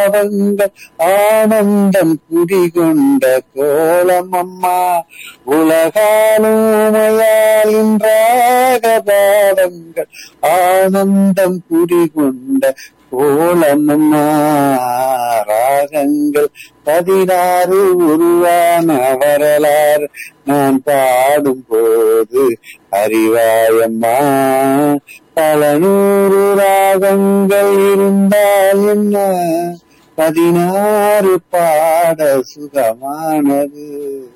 பாவங்கள் ஆனந்தம் குடிகொண்ட கோலம் அம்மா உலகாலுமையால் இன்றாக பாவங்கள் ஆனந்தம் குடிகொண்ட கோலமம்மா ராகங்கள் பதினாறு உருவான வரலாறு நான் பாடும் போது அறிவாயம்மா பல நூறு ராகங்கள் இருந்தால் என்ன பதினாறு பாட சுகமானது